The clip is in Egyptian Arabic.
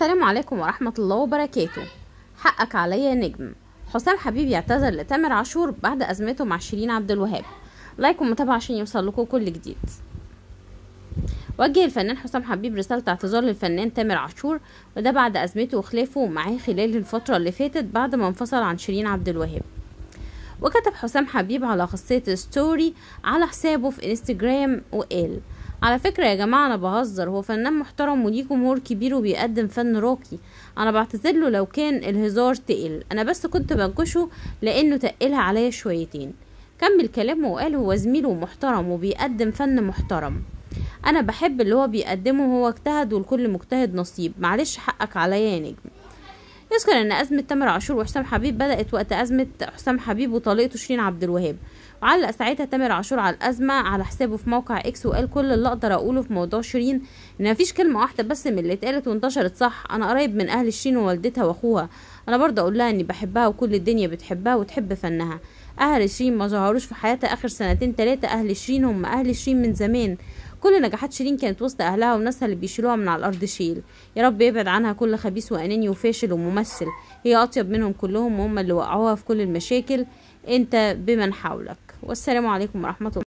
السلام عليكم ورحمة الله وبركاته حقك عليا يا نجم حسام حبيب يعتذر لتامر عاشور بعد أزمته مع شيرين عبد الوهاب لايك ومتابعة عشان يوصل لكم كل جديد وجه الفنان حسام حبيب رسالة اعتذار للفنان تامر عاشور وده بعد أزمته وخلافه معاه خلال الفترة اللي فاتت بعد ما انفصل عن شيرين عبد الوهاب وكتب حسام حبيب على خاصية ستوري على حسابه في انستجرام وقال على فكرة يا جماعة أنا بهزر هو فنان محترم وليه جمهور كبير وبيقدم فن راقي أنا بعتذر له لو كان الهزار تقل أنا بس كنت بنكشه لأنه تقلها عليا شويتين كمل كلامه وقال هو زميله محترم وبيقدم فن محترم أنا بحب اللي هو بيقدمه هو اجتهد والكل مجتهد نصيب معلش حقك عليا يا نجم يذكر ان ازمه تامر عاشور وحسام حبيب بدات وقت ازمه حسام حبيب وطليقته شيرين عبد الوهاب وعلق ساعتها تامر عاشور على الازمه على حسابه في موقع اكس وقال كل اللي اقدر اقوله في موضوع شيرين ان مفيش كلمه واحده بس من اللي اتقالت وانتشرت صح انا قريب من اهل شيرين ووالدتها واخوها انا برضه اقول لها اني بحبها وكل الدنيا بتحبها وتحب فنها اهل شيرين ما ظهروش في حياتها اخر سنتين تلاتة اهل شيرين هم اهل شيرين من زمان كل نجاحات شيرين كانت وسط اهلها وناسها اللي بيشيلوها من على الارض شيل يا رب يبعد عنها كل خبيث واناني وفاشل وممثل هي اطيب منهم كلهم وهم اللي وقعوها في كل المشاكل انت بمن حولك والسلام عليكم ورحمه الله